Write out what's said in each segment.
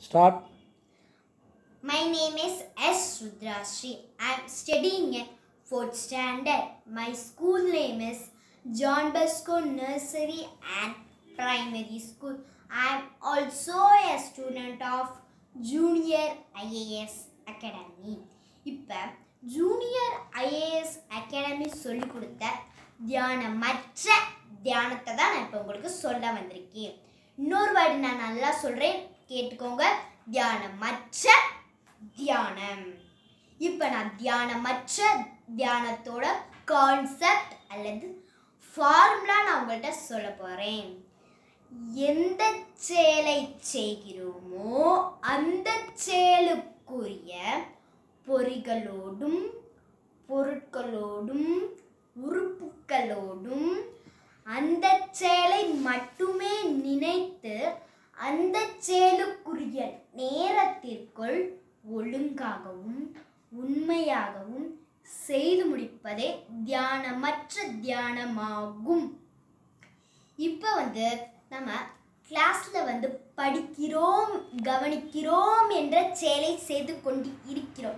Start. My name is S. Rudrashri. I am studying in 4th standard. My school name is John Bosco Nursery and Primary School. I am also a student of Junior IAS Academy. இப்போ junior IAS academy சொல்லி கொடுத்த தியானமற்ற தியானத்தை தான் நான் இப்போ உங்களுக்கு சொல்ல வந்திருக்கேன் இன்னொரு வாட்டி நான் நல்லா சொல்கிறேன் கேட்டுக்கோங்க தியானமற்ற தியானம் இப்போ நான் தியானமற்ற தியானத்தோட கான்செப்ட் அல்லது ஃபார்முலா நான் உங்கள்கிட்ட சொல்ல போகிறேன் எந்த செயலை செய்கிறோமோ அந்த செயலுக்குரிய பொறிகளோடும் பொருட்களோடும் உறுப்புகளோடும் அந்த செயலை மட்டுமே நினைத்து அந்த செயலுக்குரிய நேரத்திற்குள் ஒழுங்காகவும் உண்மையாகவும் செய்து முடிப்பதே தியானமற்ற தியானமாகும் இப்போ வந்து நம்ம கிளாஸில் வந்து படிக்கிறோம் கவனிக்கிறோம் என்ற செயலை செய்து கொண்டு இருக்கிறோம்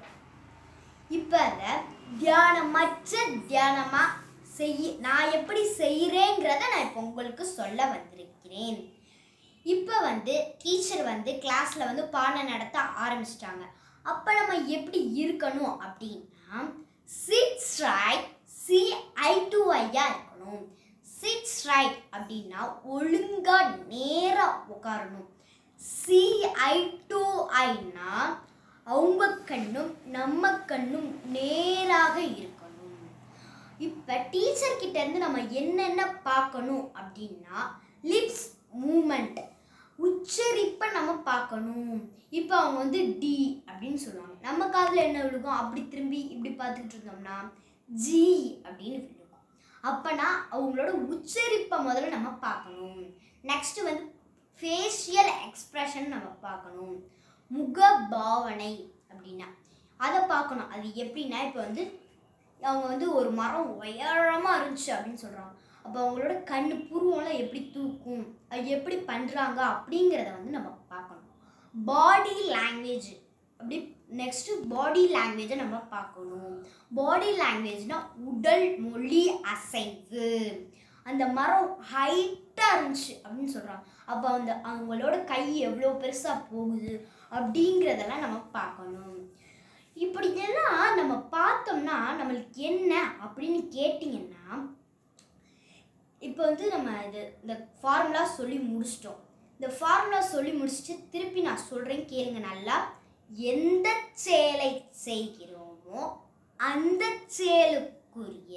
இப்போ அதை தியானமற்ற தியானமாக செய்ய நான் எப்படி செய்கிறேங்கிறத நான் இப்போ உங்களுக்கு சொல்ல வந்திருக்கிறேன் இப்போ வந்து டீச்சர் வந்து கிளாஸில் வந்து பாடம் நடத்த ஆரம்பிச்சிட்டாங்க அப்போ நம்ம எப்படி இருக்கணும் அப்படின்னா சிக்ஸ் ரைட் சி ஐ டு ஐயா இருக்கணும் சிக்ஸ் ரைட் அப்படின்னா ஒழுங்கா நேராக உட்காரணும் சி ஐ டு ஐனா அவங்க கண்ணும் நம்ம கண்ணும் நேராக இருக்கணும் இப்போ டீச்சர் கிட்ட இருந்து நம்ம என்னென்ன பார்க்கணும் அப்படின்னா லிப்ஸ் மூமெண்ட் உச்சரிப்பை நம்ம பார்க்கணும் இப்போ அவங்க வந்து டி அப்படின்னு சொல்லுவாங்க நம்ம காதில் என்ன விழுகும் அப்படி திரும்பி இப்படி பார்த்துக்கிட்டு இருந்தோம்னா ஜி அப்படின்னு விழுகும் அப்போனா அவங்களோட உச்சரிப்பை முதல்ல நம்ம பார்க்கணும் நெக்ஸ்ட் வந்து ஃபேஷியல் எக்ஸ்ப்ரெஷன் நம்ம பார்க்கணும் முக பாவனை அப்படின்னா அதை பார்க்கணும் அது எப்படின்னா இப்போ வந்து அவங்க வந்து ஒரு மரம் உயரமாக இருந்துச்சு அப்படின்னு சொல்கிறாங்க அப்போ அவங்களோட கண் புருவம்லாம் எப்படி தூக்கும் அது எப்படி பண்ணுறாங்க அப்படிங்கிறத வந்து நம்ம பார்க்கணும் பாடி லாங்குவேஜ் அப்படி நெக்ஸ்ட்டு பாடி லாங்குவேஜை நம்ம பார்க்கணும் பாடி லாங்குவேஜ்னா உடல் மொழி அசைவு அந்த மரம் ஹைட்டாக இருந்துச்சு அப்படின்னு சொல்கிறாங்க அப்போ அந்த அவங்களோட கை எவ்வளோ பெருசாக போகுது அப்படிங்கிறதெல்லாம் நம்ம பார்க்கணும் இப்படி எல்லாம் நம்ம பார்த்தோம்னா நம்மளுக்கு என்ன அப்படின்னு கேட்டிங்கன்னா இப்போ வந்து நம்ம இது இந்த ஃபார்முலா சொல்லி முடிச்சிட்டோம் இந்த ஃபார்முலா சொல்லி முடிச்சுட்டு திருப்பி நான் சொல்கிறேன் கேளுங்க நல்லா எந்த செயலை செய்கிறோமோ அந்த செயலுக்குரிய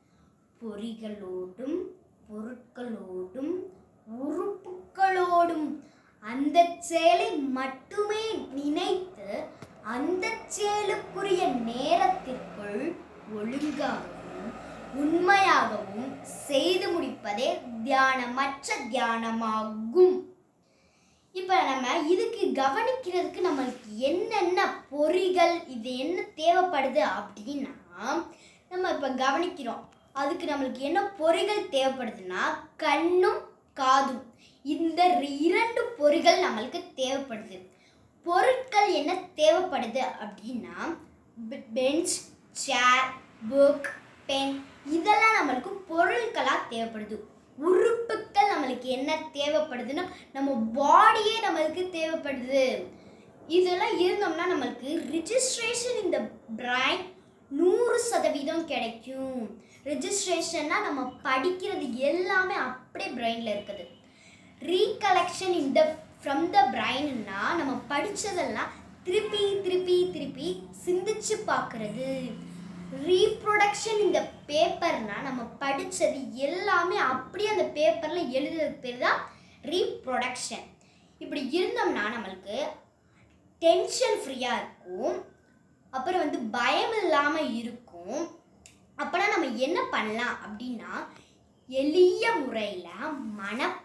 பொறிகளோடும் பொருட்களோடும் உறுப்புகளோடும் அந்த செயலை மட்டுமே நினைத்து அந்த செயலுக்குரிய நேரத்திற்குள் ஒழுங்காகவும் உண்மையாகவும் செய்து முடிப்பதே தியானமற்ற தியானமாகும் இப்போ நம்ம இதுக்கு கவனிக்கிறதுக்கு நம்மளுக்கு என்னென்ன பொறிகள் இது என்ன தேவைப்படுது அப்படின்னா நம்ம இப்போ கவனிக்கிறோம் அதுக்கு நம்மளுக்கு என்ன பொறிகள் தேவைப்படுதுன்னா கண்ணும் காதும் இந்த இரண்டு பொறிகள் நம்மளுக்கு தேவைப்படுது பொருட்கள் என்ன தேவைப்படுது அப்படின்னா பெஞ்ச் சேர் புக் பென் இதெல்லாம் நம்மளுக்கு பொருட்களாக தேவைப்படுது உறுப்புகள் நம்மளுக்கு என்ன தேவைப்படுதுன்னா நம்ம பாடியே நம்மளுக்கு தேவைப்படுது இதெல்லாம் இருந்தோம்னா நம்மளுக்கு ரிஜிஸ்ட்ரேஷன் இந்த பிரைன் நூறு சதவீதம் கிடைக்கும் ரிஜிஸ்ட்ரேஷன்னா நம்ம படிக்கிறது எல்லாமே அப்படியே பிரெயினில் இருக்குது ரீகலெக்ஷன் இந்த ஃப்ரம் த பிரைன்னா நம்ம படித்ததெல்லாம் திருப்பி திருப்பி திருப்பி சிந்திச்சு பார்க்குறது ரீப்ரொடக்ஷன் இந்த பேப்பர்னா நம்ம படித்தது எல்லாமே அப்படியே அந்த பேப்பரில் எழுதுறது பேர் தான் ரீப்ரொடக்ஷன் இப்படி இருந்தோம்னா நம்மளுக்கு டென்ஷன் ஃப்ரீயாக இருக்கும் அப்புறம் வந்து பயம் இல்லாமல் இருக்கும் அப்போனா நம்ம என்ன பண்ணலாம் அப்படின்னா எளிய முறையில் மனப்பாடம்